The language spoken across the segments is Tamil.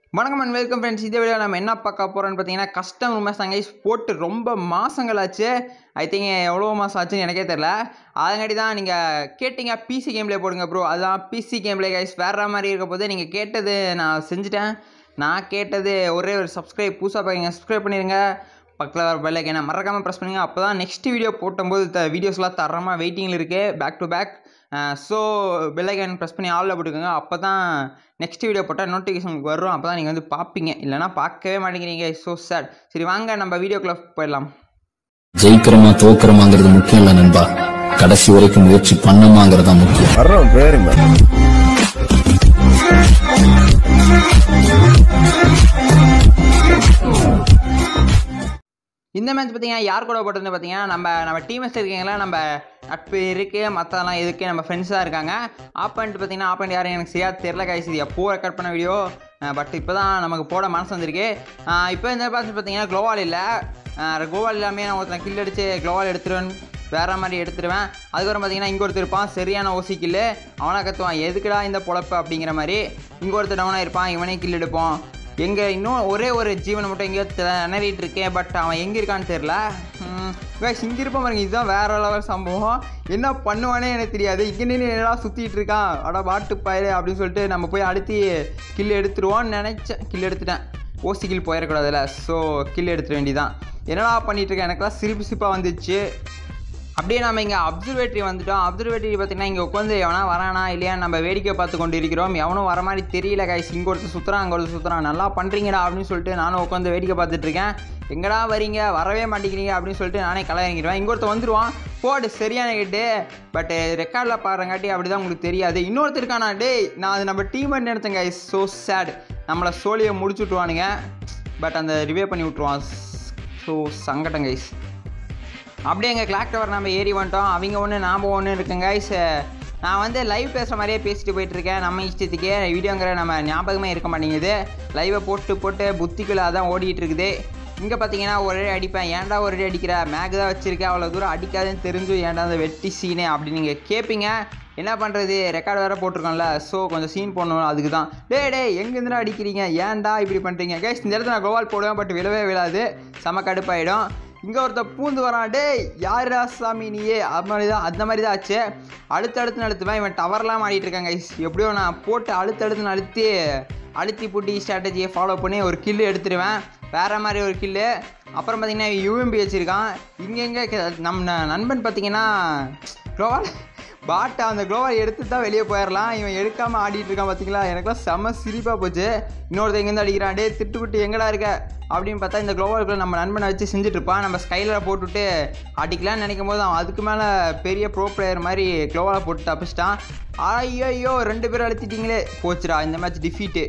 வணக்கம் அண்ட் வெல்கம் ஃப்ரெண்ட்ஸ் இந்த வீடியோ நம்ம என்ன பார்க்க போகிறோம்னு பார்த்தீங்கன்னா கஸ்டம் ரூமர்ஸ் தாங்க போட்டு ரொம்ப மாதங்களாச்சு ஐ திங்க் எவ்வளோ மாதம் ஆச்சுன்னு எனக்கே தெரில அதங்காட்டி தான் நீங்கள் கேட்டிங்க பிசி கேம்லேயே போடுங்க ப்ரோ அதுதான் பிசி கேம்லே கைஸ் வேற மாதிரி இருக்க போது நீங்கள் கேட்டது நான் செஞ்சுட்டேன் நான் கேட்டது ஒரே ஒரு சப்ஸ்கிரைப் புதுசாக பார்க்குங்க சப்ஸ்கிரைப் பண்ணிடுங்க பக்கத்தில் வர பெல் ஐக்கனை மறக்காமல் ப்ரெஸ் பண்ணுங்க அப்போ தான் நெக்ஸ்ட் வீடியோ போட்டும்போது த வீடியோஸ்லாம் தரமாக வெயிட்டிங்கில் இருக்குது back to back so bell icon press பண்ணி ஆளில் போட்டுக்கோங்க அப்போ தான் நெக்ஸ்ட் வீடியோ போட்டால் நோட்டிஃபிகேஷன் வரும் அப்போ தான் நீங்கள் வந்து பார்ப்பீங்க இல்லைனா பார்க்கவே மாட்டேங்கிறீங்க ஸோ சேட் சரி வாங்க நம்ம வீடியோக்குள்ளே போயிடலாம் ஜெயிக்கிறோமா தோக்குறோமாங்கிறது முக்கியம் இல்ல நண்பா கடைசி வரைக்கும் முயற்சி பண்ணமாங்கிறது தான் முக்கியம் வர்றோம் பேருங்க இந்த மேட்ச் பார்த்தீங்கன்னா யார் கூட போட்டதுன்னு பார்த்தீங்கன்னா நம்ம நம்ம டீமஸ் இருக்கீங்களா நம்ம நட்பு இருக்குது மற்றதெல்லாம் எதுக்கு நம்ம ஃப்ரெண்ட்ஸாக இருக்காங்க ஆப்பன்ட் பார்த்தீங்கன்னா ஆப்பன்ட் யாரும் எனக்கு சரியாக தெரில காய்ச்சி இது எப்போ ரெக்கார்ட் பண்ண வீடியோ பட் இப்போ தான் நமக்கு போட மனசு வந்திருக்கு அஹ் இப்போ இந்த மேட்ச் பார்த்தீங்கன்னா க்ளோவால் இல்லை க்ளோவால் இல்லாமல் நான் ஒருத்தன் கில் அடித்து க்ளோவால் எடுத்துருவேன் வேற மாதிரி எடுத்துருவேன் அதுக்கப்புறம் பார்த்தீங்கன்னா இங்கே ஒருத்தர் இருப்பான் சரியான ஓசி கில்லு அவனை கத்துவான் எதுக்குடா இந்த பொழப்பு அப்படிங்கிற மாதிரி இங்கே ஒருத்தர் டவுனாக இருப்பான் இவனே கில் எடுப்போம் எங்கே இன்னும் ஒரே ஒரு ஜீவனை மட்டும் எங்கேயோ திணறிட்டு இருக்கேன் பட் அவன் எங்கே இருக்கான்னு தெரில guys, இங்கே இருப்பான் பாருங்க இதுதான் வேற லெவல் சம்பவம் என்ன பண்ணுவானே எனக்கு தெரியாது இங்கே நின்று என்னடா சுற்றிட்டு இருக்கான் அட பாட்டு பயிரு அப்படின்னு சொல்லிட்டு நம்ம போய் அடுத்து கில் எடுத்துருவோம்னு நினச்சேன் கில் எடுத்துட்டேன் ஓசி கில் போயிடக்கூடாதுல்ல ஸோ கில் எடுத்துட வேண்டியதான் என்னடா பண்ணிட்டு இருக்கேன் எனக்கெல்லாம் சிரிப்பு சிரிப்பாக வந்துச்சு அப்படியே நம்ம இங்கே அப்சர்வேட்டரி வந்துட்டோம் அப்சர்வேட்டரி பார்த்தீங்கன்னா இங்கே உட்காந்து எவனா வரானா இல்லையா நம்ம வேடிக்கை பார்த்து கொண்டு இருக்கிறோம் எவனும் வர மாதிரி தெரியல கைஸ் இங்கே ஒருத்தர் சுற்றுறான் அங்கே ஒருத்தர் சுற்றுறான் நல்லா பண்ணுறீங்கடா அப்படின்னு சொல்லிட்டு நானும் உட்காந்து வேடிக்கை பார்த்துட்டு இருக்கேன் எங்கடா வரீங்க வரவே மாட்டேங்கிறீங்க அப்படின்னு சொல்லிட்டு நானே களை இறங்கிடுவேன் இங்கே ஒருத்தர் வந்துடுவான் போடு சரியான கேட்டு பட் ரெக்கார்டில் பாருங்காட்டி அப்படி தான் உங்களுக்கு தெரியாது இன்னொருத்தர் இருக்கானா டேய் நான் அது நம்ம டீம் எடுத்தேன் கைஸ் ஸோ சேட் நம்மளை சோழியை முடிச்சு விட்ருவானுங்க பட் அந்த ரிவே பண்ணி விட்ருவான் ஸோ சங்கடம் கைஸ் அப்படியே எங்கள் கிளாக் டவர் நம்ம ஏறி வந்துட்டோம் அவங்க ஒன்று நாம் ஒன்று இருக்குங்க கைஸ் நான் வந்து லைவ் பேசுகிற மாதிரியே பேசிட்டு போயிட்டுருக்கேன் நம்ம இஷ்டத்துக்கே வீடியோங்கிற நம்ம ஞாபகமே இருக்க மாட்டேங்குது லைவை போட்டு போட்டு புத்திக்குள்ள அதான் ஓடிட்டு இருக்குது இங்கே பார்த்தீங்கன்னா ஒரு அடி அடிப்பேன் ஏன்டா ஒரு அடி அடிக்கிற மேக் தான் வச்சுருக்கேன் அவ்வளோ தூரம் அடிக்காதுன்னு தெரிஞ்சு ஏன்டா அந்த வெட்டி சீனு அப்படின்னு நீங்கள் கேட்பீங்க என்ன பண்ணுறது ரெக்கார்டு வேறு போட்டிருக்கோம்ல ஸோ கொஞ்சம் சீன் போடணும் அதுக்கு தான் டே டே எங்கேருந்துடா அடிக்கிறீங்க ஏன்டா இப்படி பண்ணுறீங்க கேஸ் இந்த இடத்துல நான் கோவால் போடுவேன் பட் விழவே விழாது செம கடுப்பாயிடும் இங்கே ஒருத்தர் பூந்து வரான் டேய் யாருடா சாமி நீயே அது மாதிரி தான் அந்த மாதிரி தான் ஆச்சு அடுத்து அடுத்து நடத்துவேன் இவன் டவர்லாம் ஆடிட்டு இருக்காங்க guys. எப்படியோ நான் போட்டு அடுத்து அடுத்து அழுத்தி அழுத்தி புட்டி ஸ்ட்ராட்டஜியை ஃபாலோ பண்ணி ஒரு கில்லு எடுத்துருவேன் வேற மாதிரி ஒரு கில்லு அப்புறம் பார்த்தீங்கன்னா யூஎம்பி வச்சுருக்கான் இங்கெங்கே நம்ம ந- நண்பன் பார்த்தீங்கன்னா க்ளோவால் பாட்டை அந்த க்ளோவால் எடுத்து தான் வெளியே போயிடலாம் இவன் எடுக்காமல் ஆடிட்டு இருக்கான் பார்த்தீங்களா எனக்குலாம் செம சிரிப்பாக போச்சு இன்னொருத்தன் எங்கேருந்து அடிக்கிறான் டே திட்டுக்குட்டி எங்கடா இருக்க அப்படின்னு பார்த்தா இந்த க்ளோவாலுக்குள்ள நம்ம நண்பனை வச்சு செஞ்சுட்டு இருப்பான் நம்ம ஸ்கைலரை போட்டுவிட்டு அடிக்கலாம்னு நினைக்கும் போது அவன் அதுக்கு மேலே பெரிய ப்ரோ பிளேயர் மாதிரி க்ளோவாலை போட்டு தப்பிச்சிட்டான் ஐயோ ரெண்டு பேரும் அழுத்திட்டீங்களே போச்சுடா இந்த மேட்ச் டிஃபீட்டு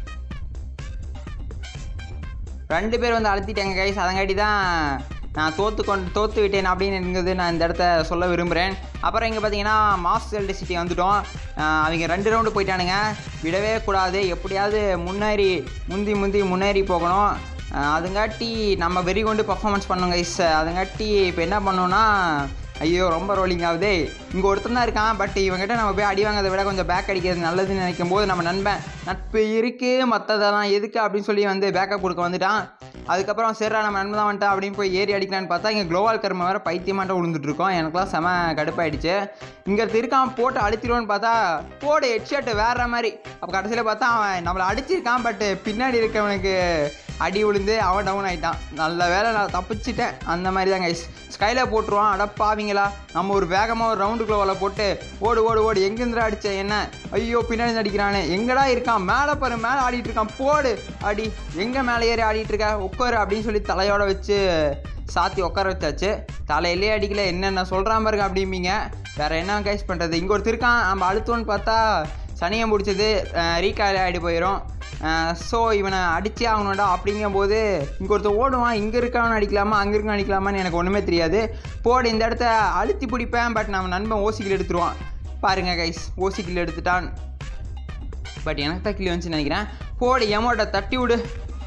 ரெண்டு பேர் வந்து அழுத்திட்டாங்க கைஸ் அதங்காட்டி தான் நான் தோத்து கொண்டு தோத்து விட்டேன் அப்படிங்கிறது நான் இந்த இடத்த சொல்ல விரும்புகிறேன் அப்புறம் இங்கே பார்த்தீங்கன்னா மாஸ் எல்டி சிட்டி வந்துட்டோம் ஆஹ் அவங்க ரெண்டு ரவுண்டு போயிட்டானுங்க விடவே கூடாது எப்படியாவது முன்னேறி முந்தி முந்தி முன்னேறி போகணும் ஆஹ் அதுங்காட்டி நம்ம வெறி கொண்டு பர்ஃபார்மன்ஸ் பண்ணோம் கைஸ் அதுங்காட்டி இப்போ என்ன பண்ணோன்னா ஐயோ ரொம்ப ரோலிங் ஆகுதே இங்கே ஒருத்தன் தான் இருக்கான் பட் இவங்ககிட்ட நம்ம போய் அடி வாங்கிறத விட கொஞ்சம் பேக் அடிக்கிறது நல்லதுன்னு நினைக்கும் போது நம்ம நண்பன் நட்பு இருக்கு மற்றதெல்லாம் எதுக்கு அப்படின்னு சொல்லி வந்து பேக்கப் கொடுக்க வந்துட்டான் அதுக்கப்புறம் சரிடா நம்ம நண்பன் தான் வந்துட்டான் அப்படின்னு போய் ஏறி அடிக்கலான்னு பார்த்தா இங்கே குளோவால் கர்ம வேறு பைத்தியமாட்ட விழுந்துட்டு இருக்கோம் எனக்குலாம் செம கடுப்பாயிடுச்சு இங்கே இருக்கான் போட்டு அழுத்திடுவோன்னு பார்த்தா போடு ஹெட்ஷர்ட் வேற மாதிரி அப்போ கடைசியில் பார்த்தா அவன் நம்மளை அடிச்சிருக்கான் பட் பின்னாடி இருக்கவனுக்கு அடி விழுந்து அவன் டவுன் ஆகிட்டான் நல்ல வேலை நான் தப்பிச்சிட்டேன் அந்த மாதிரி தான் கைஸ் ஸ்கைல போட்டுருவான் அடப்பாவீங்களா நம்ம ஒரு வேகமாக ஒரு ரவுண்டுக்குள்ள வலை போட்டு ஓடு ஓடு ஓடு எங்கேருந்துடா அடிச்ச என்ன ஐயோ பின்னாடி இருந்து அடிக்கிறானே எங்கடா இருக்கான் மேலே பாரு மேலே ஆடிட்டு இருக்கான் போடு அடி எங்கே மேலே ஏறி ஆடிட்டு இருக்க உட்காரு அப்படின்னு சொல்லி தலையோட வச்சு சாத்தி உட்கார வச்சாச்சு தலையிலே அடிக்கல என்னென்ன சொல்கிறான் பாருங்க அப்படிம்பீங்க வேற என்ன கைஸ் பண்ணுறது இங்கே ஒருத்தர் இருக்கான் நம்ம அழுத்தோன்னு பார்த்தா சனியம் பிடிச்சது ரீகால் ஆகிட்டு போயிடும் ஸோ இவனை அடிச்சே ஆகணும்டா அப்படிங்கும்போது இங்கே ஒருத்தர் ஓடுவான் இங்கே இருக்கவன் அடிக்கலாமா அங்கே இருக்க அடிக்கலாமான்னு எனக்கு ஒன்றுமே தெரியாது போடு இந்த இடத்த அழுத்தி பிடிப்பேன் பட் நம்ம நண்பன் ஓசிக்கில் எடுத்துருவான் பாருங்க கைஸ் ஓசிக்கில் எடுத்துட்டான் பட் எனக்கு தான் கிளி வந்துச்சுன்னு நினைக்கிறேன் போடு எமோட்டை தட்டி விடு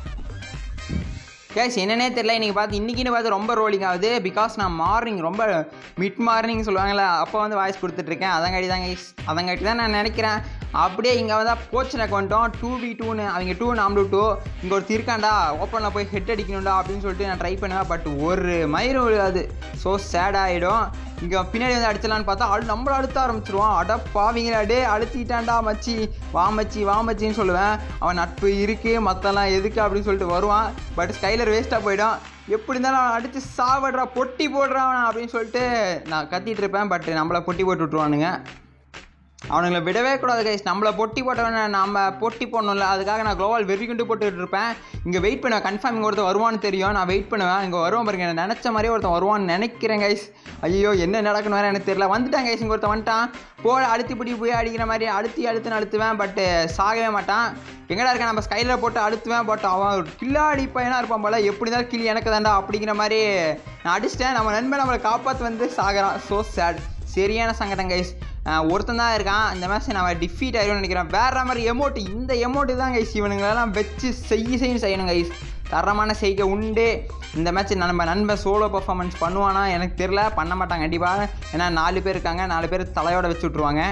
கேஸ் என்னன்னே தெரியல இன்றைக்கி பார்த்து இன்றைக்கின்னு பார்த்து ரொம்ப ரோலிங் ஆகுது பிகாஸ் நான் மார்னிங் ரொம்ப மிட் மார்னிங் சொல்லுவாங்கள்ல அப்போ வந்து வாய்ஸ் கொடுத்துட்ருக்கேன் அதங்காட்டி தான் கைஸ் அதங்காட்டி தான் நான் நினைக்கிறேன் அப்படியே இங்கே வந்தால் கோச்சினக்கு வந்துட்டோம் டூ பி டூன்னு அவங்க டூ நாம்டு டூ இங்கே ஒருத்தர் இருக்காண்டா ஓப்பனில் போய் ஹெட் அடிக்கணும்டா அப்படின்னு சொல்லிட்டு நான் ட்ரை பண்ணுவேன் பட் ஒரு மயிரும் விழுகாது ஸோ சேட் ஆகிடும் இங்கே பின்னாடி வந்து அடிச்சலான்னு பார்த்தா அழு நம்மள அழுத்த ஆரம்பிச்சிருவான் அட பாவிங்களா டே அழுத்திட்டான்டா மச்சி வா மச்சி வா மச்சின்னு சொல்லுவேன் அவன் நட்பு இருக்குது மற்றெல்லாம் எதுக்கு அப்படின்னு சொல்லிட்டு வருவான் பட் ஸ்கைலர் வேஸ்ட்டாக போயிடும் எப்படி இருந்தாலும் அவன் அடித்து சாவடுறா பொட்டி போடுறான் அவனை அப்படின்னு சொல்லிட்டு நான் கத்திட்டு இருப்பேன் பட் நம்மளை பொட்டி போட்டு விட்ருவானுங்க அவனுங்களை விடவே கூடாது கைஸ் நம்மளை பொட்டி போட்டவன நம்ம பொட்டி போடணும்ல அதுக்காக நான் குளோவால் வெறி கொண்டு போட்டுட்டு இருப்பேன் இங்கே வெயிட் பண்ணுவேன் கன்ஃபார்ம் இங்கே ஒருத்தன் வருவான்னு தெரியும் நான் வெயிட் பண்ணுவேன் இங்கே வருவான் பாருங்க நான் நினச்ச மாதிரியே ஒருத்தன் வருவான்னு நினைக்கிறேன் கைஸ் ஐயோ என்ன நடக்கணும் வேறு எனக்கு தெரியல வந்துட்டான் கைஸ் இங்கே ஒருத்தன் வந்துட்டான் போ அழுத்தி பிடி போய் அடிக்கிற மாதிரி அழுத்தி அழுத்துன்னு அழுத்துவேன் பட்டு சாகவே மாட்டான் எங்கடா இருக்க நம்ம ஸ்கைலில் போட்டு அழுத்துவேன் பட் அவன் ஒரு கில்லாடி பையனாக இருப்பான் போல எப்படி தான் கிளி எனக்கு தாண்டா அப்படிங்கிற மாதிரி நான் அடிச்சிட்டேன் நம்ம நண்பன் நம்மளை காப்பாற்ற வந்து சாகிறான் ஸோ சேட் சரியான சங்கடம் கைஸ் ஒருத்தன் தான் இருக்கான் இந்த மேட்ச் நம்ம டிஃபீட் ஆயிரும்னு நினைக்கிறேன் வேற மாதிரி எமௌண்ட் இந்த எமௌண்ட் தான் கைஸ் இவனுங்களெல்லாம் வச்சு செய்ய செய்யணும் செய்யணும் கைஸ் தரமான செய்கை உண்டு இந்த மேட்ச் நம்ம நண்பன் சோலோ பர்ஃபார்மன்ஸ் பண்ணுவானா எனக்கு தெரில பண்ண மாட்டாங்க கண்டிப்பாக ஏன்னா நாலு பேர் இருக்காங்க நாலு பேர் தலையோட வச்சு விட்ருவாங்க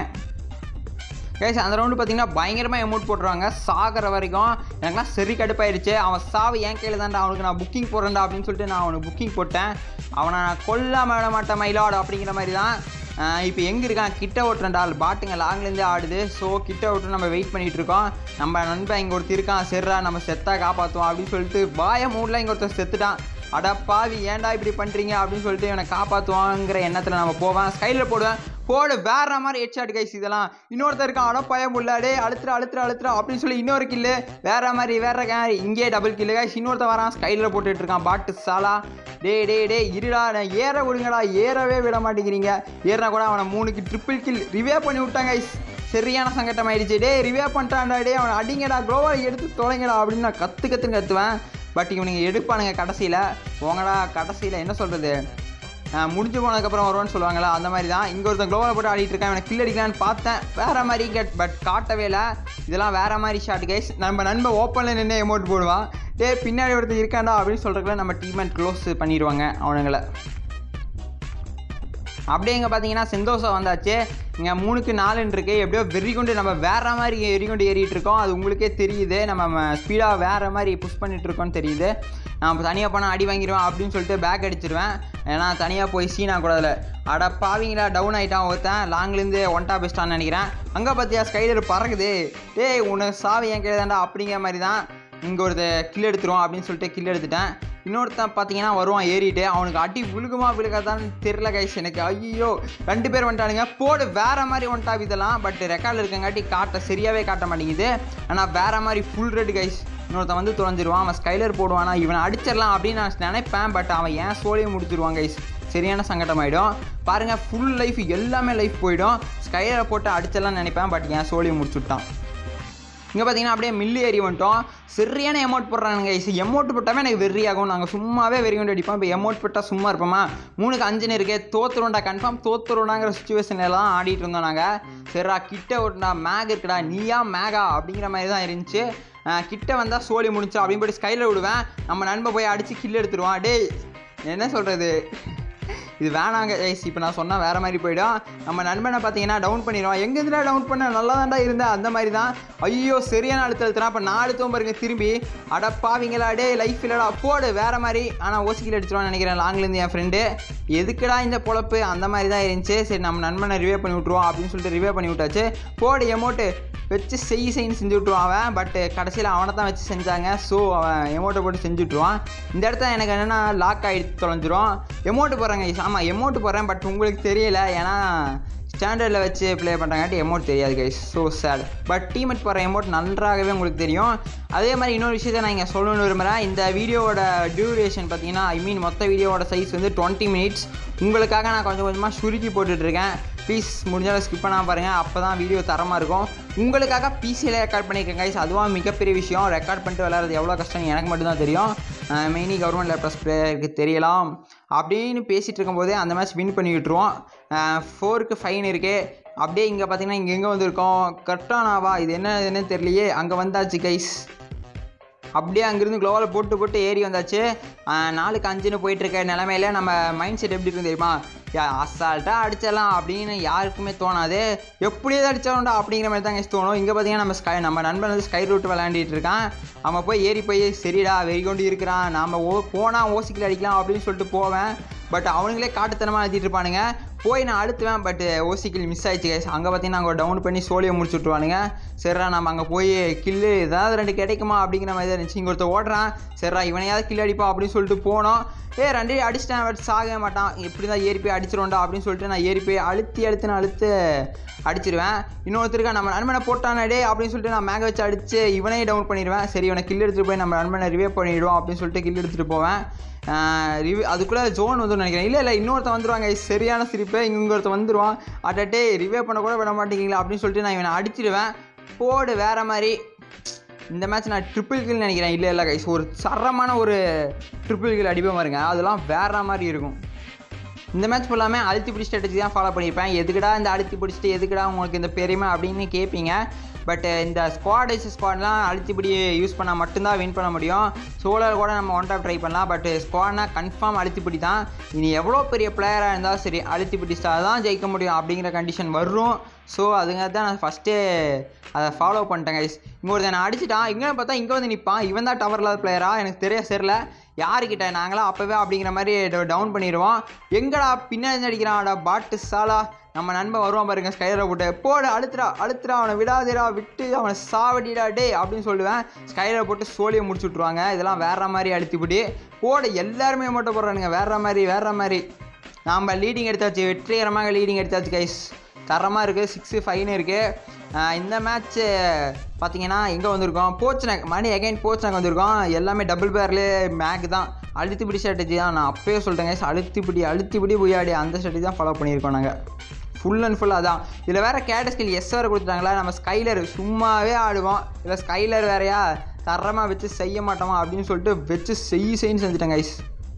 கைஸ் அந்த ரவுண்டு பார்த்தீங்கன்னா பயங்கரமாக அமௌண்ட் போட்டுருவாங்க சாகிற வரைக்கும் எனக்குலாம் சரி கடுப்பாயிருச்சு அவன் சாவு என் கையில் தான்டா அவனுக்கு நான் புக்கிங் போடுறேன்டா அப்படின்னு சொல்லிட்டு நான் அவனுக்கு புக்கிங் போட்டேன் அவனை நான் கொல்லாம விட மாட்டேன் மயிலாடு அப்படிங்கிற மாதிரி தான் இப்போ எங்கே இருக்கான் கிட்ட ஓட்டுறேன்டா பாட்டுங்க லாங்லேருந்தே ஆடுது ஸோ கிட்ட ஓட்டு நம்ம வெயிட் பண்ணிகிட்டு இருக்கோம் நம்ம நண்பன் இங்கே ஒருத்தர் இருக்கான் சரிடா நம்ம செத்தா காப்பாற்றுவோம் அப்படின்னு சொல்லிட்டு பாய மூடில் இங்கே ஒருத்தர் செத்துட்டான் அட பாவி ஏன்டா இப்படி பண்ணுறீங்க அப்படின்னு சொல்லிட்டு இவனை காப்பாற்றுவாங்கிற எண்ணத்தில் நம்ம போவேன் ஸ்கைலில் போடுவேன் போடு வேற மாதிரி ஹெட்ஷாட் கைஸ் இதெல்லாம் இன்னொருத்தர் இருக்கான் அட பயம் முள்ளாடே அழுத்துற அழுத்துற அழுத்துற அப்படின்னு சொல்லி இன்னொரு கில்லு வேற மாதிரி வேற மாதிரி இங்கேயே டபுள் கில்லு கைஸ் இன்னொருத்தர் வரான் ஸ்கைலில் போட்டுட்டு இருக்கான் பாட்டு சாலா டே டே டே இருடா நான் ஏற விடுங்கடா ஏறவே விட மாட்டேங்கிறீங்க ஏறினா கூட அவனை மூணுக்கு ட்ரிபிள் கில் ரிவே பண்ணி விட்டான் கைஸ் சரியான சங்கட்டம் ஆயிடுச்சு டே ரிவே பண்ணிட்டான்டா டே அவனை அடிங்கடா குளோவால் எடுத்து தொலைங்கடா அப்படின்னு நான் கற்று கற்றுன்னு கற்றுவேன் பட் இவனுங்க எடுப்பானுங்க கடைசியில் போங்கடா கடைசியில் என்ன சொல்கிறது முடிஞ்சு போனதுக்கப்புறம் வருவான்னு சொல்லுவாங்களா அந்த மாதிரி தான் இங்கே ஒருத்தன் க்ளோவில் போட்டு ஆடிட்டு இருக்கேன் எனக்கு கில் அடிக்கலான்னு பார்த்தேன் வேறு மாதிரி கட் பட் காட்டவே இல்லை இதெல்லாம் வேறு மாதிரி ஷாட் கைஸ் நம்ம நண்பன் ஓப்பனில் நின்று எமௌண்ட் போடுவான் டே பின்னாடி ஒருத்தர் இருக்காண்டா அப்படின்னு சொல்கிறதுக்குள்ள நம்ம டீம் க்ளோஸ் பண்ணிடுவாங்க அவனுங்களை அப்படியே இங்கே பார்த்தீங்கன்னா செந்தோஷம் வந்தாச்சு இங்கே மூணுக்கு நாலுன்னு இருக்கு எப்படியோ வெறி கொண்டு நம்ம வேற மாதிரி எரி கொண்டு ஏறிட்டு இருக்கோம் அது உங்களுக்கே தெரியுது நம்ம ஸ்பீடாக வேற மாதிரி புஷ் பண்ணிட்டு இருக்கோம்னு தெரியுது நான் தனியாக போனால் அடி வாங்கிடுவேன் அப்படின்னு சொல்லிட்டு பேக் அடிச்சிருவேன் ஏன்னா தனியாக போய் சீனா கூடாதுல அட பாவிங்களா டவுன் ஆகிட்டான் ஒருத்தன் லாங்லேருந்து ஒன்டா பெஸ்ட்டான்னு நினைக்கிறேன் அங்கே பார்த்தியா ஸ்கைலர் பறக்குது டேய் உனக்கு சாவி என் கையில் தாண்டா அப்படிங்கிற மாதிரி தான் இங்கே ஒருத்த கில் எடுத்துருவோம் அப்படின்னு சொல்லிட்டு கில் எடுத்துட்டேன் இன்னொருத்தன் பார்த்தீங்கன்னா வருவான் ஏறிட்டு அவனுக்கு அடி விழுகுமா விழுகாதான்னு தெரில கைஸ் எனக்கு ஐயோ ரெண்டு பேர் வந்துட்டானுங்க போடு வேற மாதிரி வந்துட்டா இதெல்லாம் பட் ரெக்கார்டில் இருக்கங்காட்டி காட்ட சரியாகவே காட்ட மாட்டேங்குது ஆனால் வேற மாதிரி ஃபுல் ரெட் கைஸ் இன்னொருத்தன் வந்து தொலைஞ்சிருவான் அவன் ஸ்கைலர் போடுவானா இவனை அடிச்சிடலாம் அப்படின்னு நான் நினைப்பேன் பட் அவன் ஏன் சோலையும் முடிச்சிருவான் கைஸ் சரியான சங்கடம் ஆகிடும் பாருங்கள் ஃபுல் லைஃப் எல்லாமே லைஃப் போயிடும் ஸ்கைலரை போட்டு அடிச்சிடலாம்னு நினைப்பேன் பட் ஏன் சோலையும் முடிச்சுட்டான் இங்கே பார்த்தீங்கன்னா அப்படியே மில்லி ஏறி வந்துட்டோம் சரியான எமௌண்ட் போடுறானுங்க கைஸ் எமௌண்ட் போட்டாவே எனக்கு வெறி ஆகும் நாங்கள் சும்மாவே வெறி கொண்டு அடிப்போம் இப்போ எமௌண்ட் போட்டால் சும்மா இருப்போமா மூணுக்கு அஞ்சுன்னு இருக்கே தோத்துருவோம்டா கன்ஃபார்ம் தோத்துருவோண்டாங்கிற சுச்சுவேஷன்லாம் ஆடிட்டு இருந்தோம் நாங்கள் சரிடா கிட்ட ஓட்டுடா மேக் இருக்குடா நீயா மேகா அப்படிங்கிற மாதிரி தான் இருந்துச்சு அஹ் கிட்ட வந்தால் சோழி முடிச்சா அப்படின்னு போய் ஸ்கைலில் விடுவேன் நம்ம நண்பன் போய் அடித்து கில் எடுத்துருவான் டேய் என்ன சொல்கிறது இது வேணாங்க ஐஸ் இப்போ நான் சொன்னால் வேறு மாதிரி போயிடும் நம்ம நண்பனை பார்த்தீங்கன்னா டவுன் பண்ணிடுவான் எங்கேருந்துடா டவுன் பண்ண நல்லா தான்டா இருந்தேன் அந்த மாதிரி தான் ஐயோ சரியான அழுத்த அழுத்துறான் அப்போ நாலு தோம்பருங்க திரும்பி அடப்பாவிங்களா டே லைஃப் இல்லடா போடு வேறு மாதிரி ஆனால் ஓசிக்கில் அடிச்சிருவான்னு நினைக்கிறேன் லாங்லேருந்து என் ஃப்ரெண்டு எதுக்குடா இந்த பொழப்பு அந்த மாதிரி தான் இருந்துச்சு சரி நம்ம நண்பனை ரிவே பண்ணி விட்ருவோம் அப்படின்னு சொல்லிட்டு ரிவே பண்ணி விட்டாச்சு போடு எமௌண்ட்டு வச்சு செய் செய்ன்னு செஞ்சு விட்ருவான் அவன் பட் கடைசியில் அவனை தான் வச்சு செஞ்சாங்க ஸோ அவன் எமௌண்ட்டை போட்டு செஞ்சு விட்ருவான் இந்த இடத்துல எனக்கு என்னென்னா லாக் ஆகிட்டு தொலைஞ்சிரும் எமௌண்ட்டு போடுறாங்க ஆமாம் எமௌண்ட்டு போடுறேன் பட் உங்களுக்கு தெரியல ஏன்னா ஸ்டாண்டர்டில் வச்சு ப்ளே பண்ணுறாங்காட்டி எமௌண்ட் தெரியாது guys so sad but teammate போகிற எமௌண்ட் நன்றாகவே உங்களுக்கு தெரியும் அதே மாதிரி இன்னொரு விஷயத்தை நான் இங்கே சொல்லணும்னு விரும்புகிறேன் இந்த வீடியோவோட டியூரேஷன் பார்த்தீங்கன்னா ஐ மீன் மொத்த வீடியோவோட சைஸ் வந்து டுவெண்ட்டி மினிட்ஸ் உங்களுக்காக நான் கொஞ்சம் கொஞ்சமாக சுருக்கி போட்டுட்ருக்கேன் ப்ளீஸ் முடிஞ்சாலும் ஸ்கிப் பண்ணாமல் பாருங்கள் அப்போ தான் வீடியோ தரமாக இருக்கும் உங்களுக்காக பிசியில் ரெக்கார்ட் பண்ணியிருக்கேன் கைஸ் அதுவும் மிகப்பெரிய விஷயம் ரெக்கார்ட் பண்ணிட்டு விளையாடுறது எவ்வளோ கஷ்டம் எனக்கு மட்டும்தான் தெரியும் மெயினி கவர்மெண்ட் லேப்டாப் பிளேயருக்கு தெரியலாம் அப்படின்னு பேசிகிட்டு இருக்கும்போதே அந்த மேட்ச் வின் பண்ணி விட்டுருவோம் ஃபோருக்கு ஃபைன் இருக்கே அப்படியே இங்கே பார்த்தீங்கன்னா இங்கே எங்கே வந்திருக்கோம் கரெக்டானாவா இது என்ன என்னன்னு தெரியலையே அங்கே வந்தாச்சு கைஸ் அப்படியே அங்கேருந்து க்ளோவால் போட்டு போட்டு ஏறி வந்தாச்சு ஆஹ் நாலுக்கு அஞ்சுன்னு போயிட்டுருக்க நிலமையில நம்ம மைண்ட் செட் எப்படி இருக்கும் தெரியுமா அசால்ட்டாக அடிச்சிடலாம் அப்படின்னு யாருக்குமே தோணாது எப்படியே அடிச்சிடணும்டா அப்படிங்கிற மாதிரி தான் guys தோணும் இங்கே பார்த்தீங்கன்னா நம்ம ஸ்கை நம்ம நண்பன் வந்து ஸ்கை ரூட் விளையாண்டிட்டு இருக்கான் அவன் போய் ஏறி போய் சரிடா வெறி கொண்டு இருக்கிறான் நாம் ஓ போனால் ஓசிக்கில் அடிக்கலாம் அப்படின்னு சொல்லிட்டு போவேன் பட் அவனுங்களே காட்டுத்தனமாக எழுதிட்டு இருப்பானுங்க போய் நான் அழுத்துவேன் பட் ஓசிக்கில் மிஸ் ஆயிடுச்சு கைஸ் அங்கே பார்த்தீங்கன்னா அங்கே டவுன் பண்ணி சோழியை முடிச்சு விட்ருவானுங்க சரிடா நம்ம அங்கே போய் கில்லு ஏதாவது ரெண்டு கிடைக்குமா அப்படிங்கிற மாதிரி தான் இருந்துச்சு இங்கே ஒருத்தர் ஓடுறான் சரிடா இவனையாவது கில் அடிப்பா அப்படின்னு சொல்லிட்டு போனோம் ஏ ரெண்டு அடிச்சிட்டேன் பட் சாகவே மாட்டான் இப்படி தான் ஏறி போய் அடிச்சிருவோம்டா அப்படின்னு சொல்லிட்டு நான் ஏறி போய் அழுத்தி அழுத்து நான் அழுத்து அடிச்சிருவேன் இன்னொருத்தருக்கா நம்ம நண்பனை போட்டானே டே அப்படின்னு சொல்லிட்டு நான் மேக வச்சு அடிச்சு இவனே டவுன் பண்ணிடுவேன் சரி இவனை கில் எடுத்துகிட்டு போய் நம்ம நண்பனை ரிவே பண்ணிடுவோம் அப்படின்னு சொல்லிட்டு கில் எடுத்துகிட்டு போவேன் ரிவ்யூ அதுக்குள்ளே ஜோன் வந்து நினைக்கிறேன் இல்லை இல்லை இன்னொருத்தன் வந்துருவாங்க சரியான சிரிப்பு இங்கே ஒருத்தன் வந்துடுவான் அட்டே ரிவே பண்ண கூட விட மாட்டேங்கிறீங்களா அப்படின்னு சொல்லிட்டு நான் இவனை அடிச்சிடுவேன் போடு வேற மாதிரி இந்த மேட்ச் நான் ட்ரிபிள் கில் நினைக்கிறேன் இல்லை இல்லை கைஸ் ஒரு சரமான ஒரு ட்ரிபிள் கில் அடிப்பேன் பாருங்க அதெல்லாம் வேற மாதிரி இருக்கும் இந்த மேட்ச் ஃபுல்லாமே அழுத்தி பிடி ஸ்ட்ராட்டஜி தான் ஃபாலோ பண்ணியிருப்பேன் எதுக்குடா இந்த அழுத்தி பிடிச்சிட்டு எதுக்குடா உங்களுக்கு இந்த பெருமை அப்படின்னு கேட்பீங்க பட் இந்த ஸ்குவாட் வைஸ் ஸ்குவாட்லாம் அழுத்திப்பிடி யூஸ் பண்ணால் மட்டும்தான் வின் பண்ண முடியும் சோலர் கூட நம்ம ஒன் டாப் ட்ரை பண்ணலாம் பட் ஸ்குவாட்னா கன்ஃபார்ம் அழுத்திப்பிடி தான் இனி எவ்வளோ பெரிய பிளேயராக இருந்தாலும் சரி அழுத்திப்பிடி ஸ்டார் தான் ஜெயிக்க முடியும் அப்படிங்கிற கண்டிஷன் வரும் ஸோ அதுங்க தான் நான் ஃபஸ்ட்டே அதை ஃபாலோ பண்ணிட்டேன் கைஸ் இங்கே ஒருத்தன் நான் அடிச்சிட்டான் இங்கே பார்த்தா இங்கே வந்து நிற்பான் இவன் தான் டவர் இல்லாத பிளேயரா எனக்கு தெரிய சரில யாருக்கிட்ட நாங்களாம் அப்போவே அப்படிங்கிற மாதிரி டவுன் பண்ணிடுவோம் எங்கடா பின்னாடி அடிக்கிறான்டா பாட்டு சாலா நம்ம நண்பன் வருவான் பாருங்க ஸ்கைலரை போட்டு போடு அழுத்துறா அழுத்துறா அவனை விடாதீரா விட்டு அவனை சாவடிடா டே அப்படின்னு சொல்லுவேன் ஸ்கைலரை போட்டு சோழியை முடிச்சு விட்ருவாங்க இதெல்லாம் வேற மாதிரி அழுத்திப்பிடி போடு எல்லாருமே மட்டும் போடுறானுங்க வேற மாதிரி வேற மாதிரி நாம் லீடிங் எடுத்தாச்சு வெற்றிகரமாக லீடிங் எடுத்தாச்சு கைஸ் தரமாக இருக்குது சிக்ஸு ஃபைவ்னு இருக்குது இந்த மேட்ச்சு பார்த்தீங்கன்னா எங்கே வந்திருக்கோம் போச்சனக் மணி அகைன் போச்சனக் வந்திருக்கோம் எல்லாமே டபுள் பேர்லேயே மேக் தான் அழுத்திப்பிடி ஸ்ட்ராட்டஜி தான் நான் அப்பயே சொல்லிட்டேங்க அழுத்திப்பிடி அழுத்திப்பிடி புயாடி அந்த ஸ்ட்ராட்டஜி தான் ஃபாலோ பண்ணியிருக்கோம் நாங்கள் ஃபுல் அண்ட் ஃபுல் அதான் இதில் வேறு கேட்ட ஸ்கில் எஸ் வேறு கொடுத்துட்டாங்களா நம்ம ஸ்கைலர் சும்மாவே ஆடுவோம் இல்லை ஸ்கைலர் வேறையா தரமாக வச்சு செய்ய மாட்டோமா அப்படின்னு சொல்லிட்டு வச்சு செய் செய்ன்னு செஞ்சுட்டேன் கைஸ்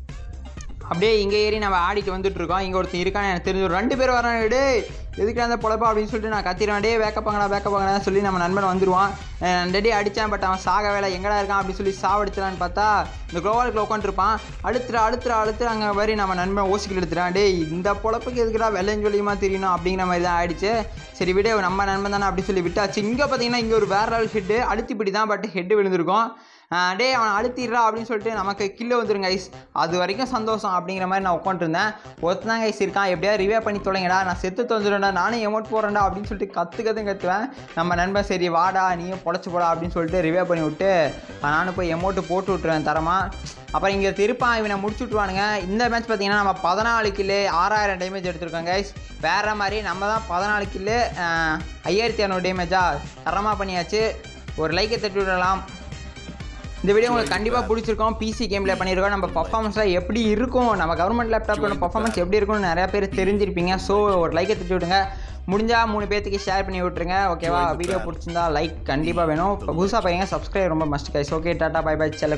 அப்படியே இங்கே ஏறி நம்ம ஆடிட்டு வந்துட்டு இருக்கோம் இங்கே ஒருத்தன் இருக்கான்னு எனக்கு தெரிஞ்சு ஒரு ரெண்டு பேர் வராங்க டே எதுக்கு அந்த பொழப்பா அப்படின்னு சொல்லிட்டு நான் கத்திடுவேன் டே வேக்கப்பாங்கடா வேக்கப்பாங்கடா சொல்லி நம்ம நண்பன் வந்துடுவான் ரெடி அடித்தான் பட் அவன் சாக வேலை எங்கடா இருக்கான் அப்படின்னு சொல்லி சாவடிச்சலான்னு பார்த்தா இந்த குளோவாலுக்குள்ள உட்காந்துருப்பான் அழுத்துற அழுத்துற அழுத்துற அங்கே வரி நம்ம நண்பன் ஓசிக்கில் எடுத்துறான் டேய் இந்த பொழப்புக்கு எதுக்குடா வெள்ளையும் சொல்லியுமா தெரியணும் அப்படிங்கிற மாதிரி தான் ஆயிடுச்சு சரி விட நம்ம நண்பன் தானே அப்படி சொல்லி விட்டாச்சு இங்கே பார்த்தீங்கன்னா இங்கே ஒரு வேற ஆள் ஹெட்டு அழுத்திப்பிடி தான் பட் ஹெட்டு விழுந்திருக்கும் டே அவனை அழுத்திடுறா அப்படின்னு சொல்லிட்டு நமக்கு கில்லு வந்துருங்க ஐஸ் அது வரைக்கும் சந்தோஷம் அப்படிங்கிற மாதிரி நான் உட்காந்துருந்தேன் ஒருத்தன் ஐஸ் இருக்கான் எப்படியா ரிவே பண்ணி தொலைங்கடா நான் செத்து தொலைஞ்சிடும்டா நானும் எமௌண்ட் போடுறேன்டா அப்படின்னு சொல்லிட்டு கற்று கற்று கற்றுவேன் நம்ம நண்பன் சரி வாடா நீயும் பொழைச்சி போடா அப்படின்னு சொல்லிட்டு ரிவே பண்ணி விட்டு நானும் போய் எமௌண்ட்டு போட்டு விட்டுருவேன் தரமா அப்புறம் இங்கே திருப்பான் இவனை முடிச்சு விட்ருவானுங்க இந்த மேட்ச் பார்த்தீங்கன்னா நம்ம பதினாலு கில்லு ஆறாயிரம் டேமேஜ் எடுத்திருக்கோம் கைஸ் வேறு மாதிரி நம்ம தான் பதினாலு கில்லு ஐயாயிரத்தி இரநூறு டேமேஜா தரமாக பண்ணியாச்சு ஒரு லைக்கை தட்டி விடலாம் இந்த வீடியோ உங்களுக்கு கண்டிப்பாக பிடிச்சிருக்கோம் பிசி கேமில் பண்ணியிருக்கோம் நம்ம பர்ஃபார்மன்ஸாக எப்படி இருக்கும் நம்ம கவர்மெண்ட் லேப்டாப்போட பர்ஃபார்மன்ஸ் எப்படி இருக்கும்னு நிறைய பேர் தெரிஞ்சிருப்பீங்க ஸோ ஒரு லைக்கை தட்டி விடுங்க முடிஞ்சால் மூணு பேர்த்துக்கு ஷேர் பண்ணி விட்ருங்க ஓகேவா வீடியோ பிடிச்சிருந்தா லைக் கண்டிப்பாக வேணும் புதுசாக பையங்க சப்ஸ்கிரைப் ரொம்ப மஸ்ட் கைஸ் ஓகே டாட்டா பை பை செல்ல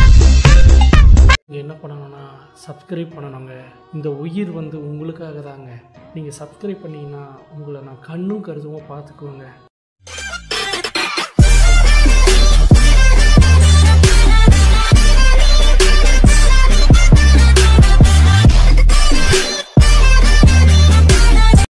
நீங்கள் என்ன பண்ணணும்னா சப்ஸ்கிரைப் பண்ணணுங்க இந்த உயிர் வந்து உங்களுக்காக தாங்க நீங்கள் சப்ஸ்கிரைப் பண்ணீங்கன்னா உங்களை நான் கண்ணும் கருதுமாக பார்த்துக்குவேங்க